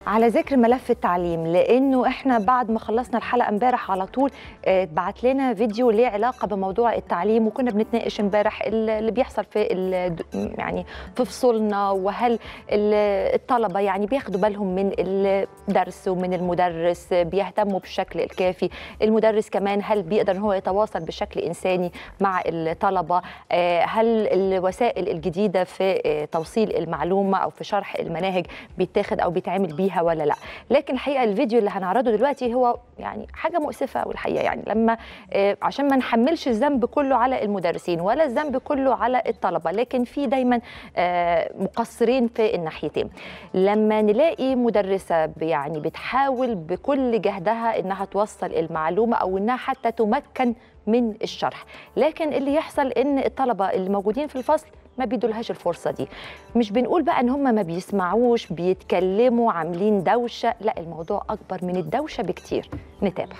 على ذكر ملف التعليم لانه احنا بعد ما خلصنا الحلقه امبارح على طول آه، اتبعت لنا فيديو ليه علاقه بموضوع التعليم وكنا بنتناقش امبارح ال- اللي بيحصل في ال- يعني في فصولنا وهل ال- الطلبه يعني بياخدوا بالهم من الدرس ومن المدرس بيهتموا بالشكل الكافي المدرس كمان هل بيقدر ان هو يتواصل بشكل انساني مع الطلبه آه، هل الوسائل الجديده في آه، توصيل المعلومه او في شرح المناهج بيتاخد او بيتعمل بيها ولا لا لكن الحقيقه الفيديو اللي هنعرضه دلوقتي هو يعني حاجه مؤسفه قوي الحقيقه يعني لما آه، عشان ما نحملش الذنب كله على المدرسين ولا الذنب كله على الطلبه لكن في دايما آه، مقصرين في الناحيتين لما نلاقي مدرسه ب- يعني بتحاول بكل جهدها انها توصل المعلومه او انها حتى تمكن من الشرح لكن اللي يحصل ان الطلبه اللي موجودين في الفصل ما بيدولهاش الفرصه دي مش بنقول بقى ان هم ما بيسمعوش بيتكلموا عاملين دوشه لا الموضوع اكبر من الدوشه بكتير نتابع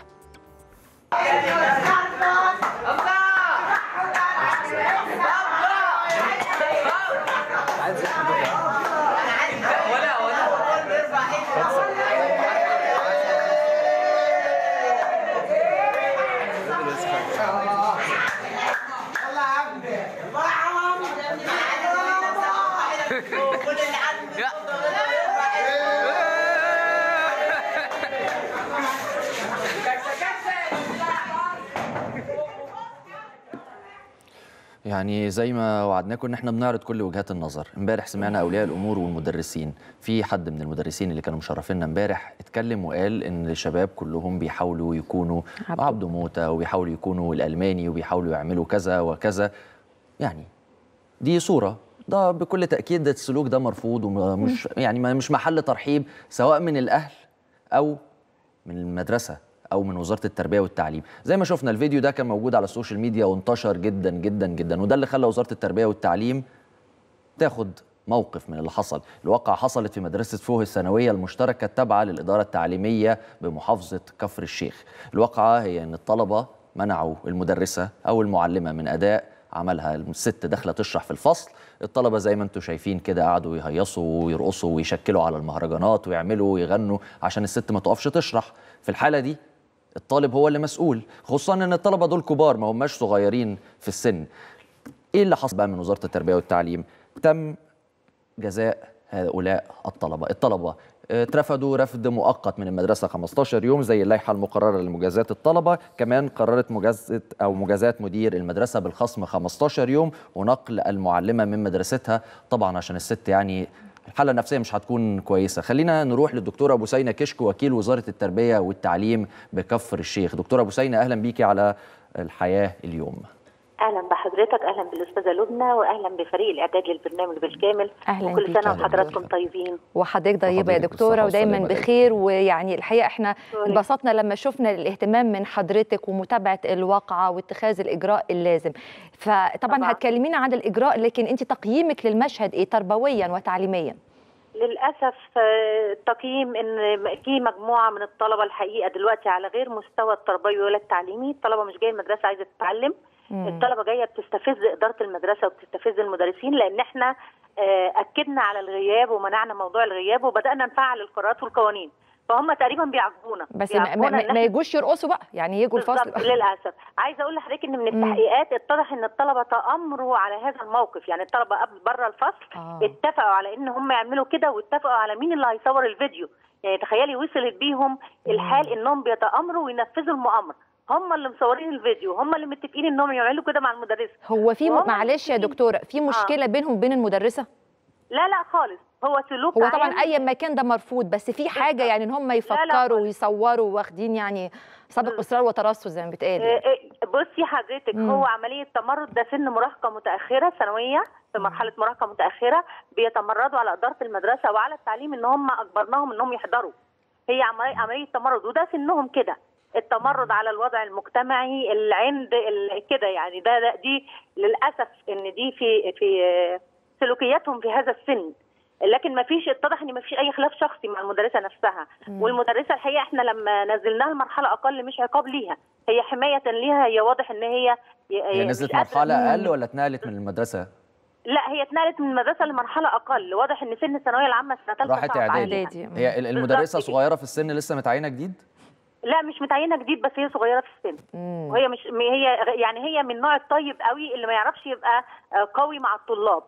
يعني زي ما وعدناكم ان احنا بنعرض كل وجهات النظر امبارح سمعنا اولياء الامور والمدرسين في حد من المدرسين اللي كانوا مشرفينا امبارح اتكلم وقال ان الشباب كلهم بيحاولوا يكونوا عبده. عبده موته وبيحاولوا يكونوا الالماني وبيحاولوا يعملوا كذا وكذا يعني دي صوره ده بكل تاكيد ده السلوك ده مرفوض ومش يعني ما- مش محل ترحيب سواء من الاهل او من المدرسه او من وزاره التربيه والتعليم زي ما شفنا الفيديو ده كان موجود على السوشيال ميديا وانتشر جدا جدا جدا وده اللي خلى وزاره التربيه والتعليم تاخد موقف من اللي حصل الواقع حصلت في مدرسة فوه الثانوية المشتركة التابعة للإدارة التعليمية بمحافظة كفر الشيخ الواقعة هي أن الطلبة منعوا المدرسة أو المعلمة من أداء عملها الست داخلة تشرح في الفصل الطلبة زي ما انتم شايفين كده قعدوا يهيصوا ويرقصوا ويشكلوا على المهرجانات ويعملوا ويغنوا عشان الست ما تقفش تشرح في الحالة دي الطالب هو اللي مسؤول خصوصا ان الطلبة دول كبار ما هماش صغيرين في السن ايه اللي حصل بقى من وزاره التربيه والتعليم تم جزاء هؤلاء الطلبه الطلبه آه، اترفدوا رفد مؤقت من المدرسه 15 يوم زي اللائحه المقرره لمجازاه الطلبه كمان قررت مجازاه او مجازاه مدير المدرسه بالخصم 15 يوم ونقل المعلمه من مدرستها طبعا عشان الست يعني الحاله النفسيه مش هتكون كويسه خلينا نروح للدكتوره بوسينه كشك وكيل وزاره التربيه والتعليم بكفر الشيخ دكتوره بوسينه اهلا بيكي على الحياه اليوم اهلا بحضرتك اهلا بالاستاذه لبنى واهلا بفريق الاعداد للبرنامج بالكامل أهلاً وكل بيك. سنه أهلاً وحضراتكم بيك. طيبين وحضرتك طيبه يا وحضرتك دكتوره بالصحة ودايما والسلامة. بخير ويعني الحقيقه احنا شكراً. انبسطنا لما شفنا الاهتمام من حضرتك ومتابعه الواقعه واتخاذ الاجراء اللازم فطبعا طبعاً. هتكلمينا عن الاجراء لكن انت تقييمك للمشهد ايه تربويا وتعليميا للاسف آه، التقييم ان في مجموعه من الطلبه الحقيقه دلوقتي على غير مستوى التربوي ولا التعليمي الطلبه مش جايه المدرسه عايزه تتعلم مم. الطلبه جايه بتستفز اداره المدرسه وبتستفز المدرسين لان احنا آه، اكدنا على الغياب ومنعنا موضوع الغياب وبدانا نفعل القرارات والقوانين فهم تقريبا بيعاقبونا بس ما, بيعاقبونا ما, إن ما إحنا- يجوش يرقصوا بقى يعني يجوا الفصل بالظبط للاسف عايزه اقول لحضرتك ان من مم. التحقيقات اتضح ان الطلبه تامروا على هذا الموقف يعني الطلبه قبل بره الفصل آه. اتفقوا على ان هم يعملوا كده واتفقوا على مين اللي هيصور الفيديو يعني تخيلي وصلت بيهم الحال انهم بيتامروا وينفذوا المؤامره هم اللي مصورين الفيديو هم اللي متفقين انهم يعملوا كده مع المدرسه هو في وهم معلش يا متفقين. دكتوره في مشكله بينهم وبين المدرسه لا لا خالص هو سلوك هو طبعا عام. اي مكان ده مرفوض بس في حاجه بالظبط. يعني ان هم لا يفكروا خالص. ويصوروا واخدين يعني سابق اصرار وترصد زي ما بيتقال يعني. آه، آه، بصي حضرتك مم. هو عمليه تمرد ده سن مراهقه متاخره ثانويه في مرحله مراهقه متاخره بيتمردوا على اداره المدرسه وعلى التعليم ان هم اجبرناهم انهم يحضروا هي عمليه عمليه تمرد وده سنهم كده التمرد على الوضع المجتمعي العند ال- كده يعني ده, ده دي للاسف ان دي في في آه، سلوكياتهم في هذا السن لكن ما فيش اتضح ان ما فيش اي خلاف شخصي مع المدرسه نفسها مم. والمدرسه الحقيقه احنا لما نزلناها لمرحله اقل مش عقاب ليها هي حمايه ليها هي واضح ان هي هي مش نزلت قادرة- مرحله اقل ولا اتنقلت من المدرسه لا هي اتنقلت من مدرسه لمرحله اقل واضح ان سن الثانويه العامه سنه ثالثه راحت صعب اعدادي عليها. إعدادي. هي ال- المدرسه بالظبط كده. صغيره في السن لسه متعينه جديد لا مش متعينه جديد بس هي صغيره في السن مم. وهي مش م- هي يعني هي من النوع الطيب قوي اللي ما يعرفش يبقى آه، قوي مع الطلاب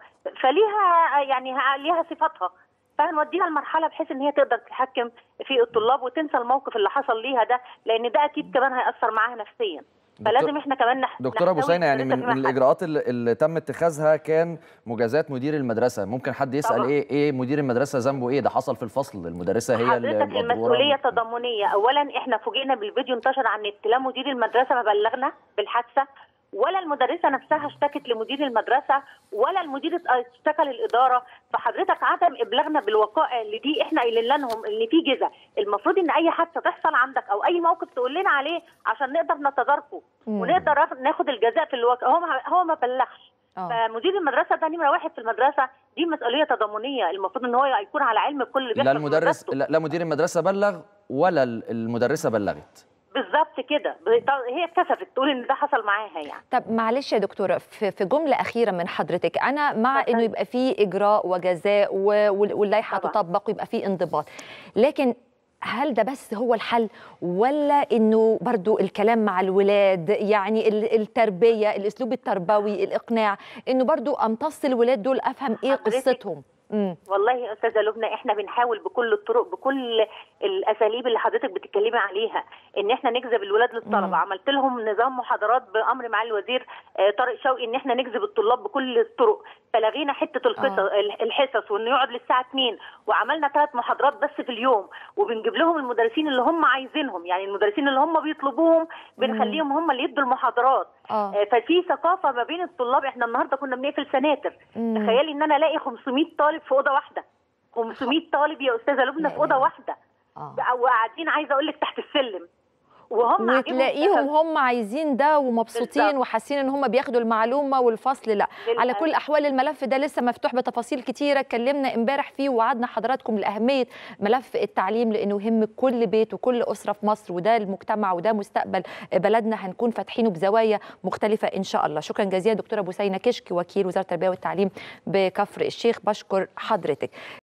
فليها آه، يعني ها- ليها صفاتها فهنوديها المرحله بحيث ان هي تقدر تتحكم في الطلاب وتنسى الموقف اللي حصل ليها ده لان ده اكيد كمان هياثر معاها نفسيا فلازم احنا كمان نح... دكتوره ابو نحتوي سينا يعني من, المدرسة من فيما حدث. الاجراءات اللي, اللي تم اتخاذها كان مجازاه مدير المدرسه ممكن حد يسال طبعاً. ايه ايه مدير المدرسه ذنبه ايه ده حصل في الفصل المدرسه هي اللي حضرتك مقدورة. المسؤوليه تضامنيه اولا احنا فوجئنا بالفيديو انتشر عن النت لا مدير المدرسه ما بلغنا بالحادثه ولا المدرسه نفسها اشتكت لمدير المدرسه ولا المدير اشتكى للاداره فحضرتك عدم ابلاغنا بالوقائع اللي دي احنا قايلين لهم ان في جزء المفروض ان اي حادثه تحصل عندك او اي موقف تقول لنا عليه عشان نقدر نتداركه مم. ونقدر ناخد الجزاء في الواقع هو ما هو ما بلغش آه. فمدير المدرسه ده نمره واحد في المدرسه دي مسؤوليه تضامنيه المفروض ان هو يكون على علم بكل اللي لا بيحصل في المدرس مدرسته. لا, لا مدير المدرسه بلغ ولا ال- المدرسه بلغت بالظبط كده ب- هي اتكسفت تقول ان ده حصل معاها يعني طب معلش يا دكتوره في في جمله اخيره من حضرتك انا مع اتفضل. انه يبقى في اجراء وجزاء و- وال- واللائحه طبعا. تطبق ويبقى في انضباط لكن هل ده بس هو الحل ولا انه برضو الكلام مع الولاد يعني ال- التربيه الاسلوب التربوي الاقناع انه برضو امتص الولاد دول افهم ايه حضرتك قصتهم امم والله يا استاذه لبنى احنا بنحاول بكل الطرق بكل الاساليب اللي حضرتك بتتكلمي عليها ان احنا نجذب الولاد مم. للطلبه عملت لهم نظام محاضرات بامر معالي الوزير آه، طارق شوقي ان احنا نجذب الطلاب بكل الطرق فلغينا حته القصص آه. الحصص وانه يقعد للساعه 2 وعملنا ثلاث محاضرات بس في اليوم وبنجيب لهم المدرسين اللي هم عايزينهم يعني المدرسين اللي هم بيطلبوهم بنخليهم هم اللي يدوا المحاضرات اه آه، ففي ثقافه ما بين الطلاب احنا النهارده كنا بنقفل سناتر مم. تخيلي ان انا الاقي 500 طالب في اوضه واحده 500 طالب يا استاذه لبنى في اوضه واحده اه وقاعدين عايزه اقول لك تحت السلم وهم عاجبهم وتلاقيهم السبب. هم عايزين ده ومبسوطين بالظبط. وحاسين ان هم بياخدوا المعلومه والفصل لا على للأسف. كل الاحوال الملف ده لسه مفتوح بتفاصيل كتيره اتكلمنا امبارح فيه ووعدنا حضراتكم لاهميه ملف التعليم لانه يهم كل بيت وكل اسره في مصر وده المجتمع وده مستقبل بلدنا هنكون فاتحينه بزوايا مختلفه ان شاء الله شكرا جزيلا دكتوره بوسينه كشك وكيل وزاره التربيه والتعليم بكفر الشيخ بشكر حضرتك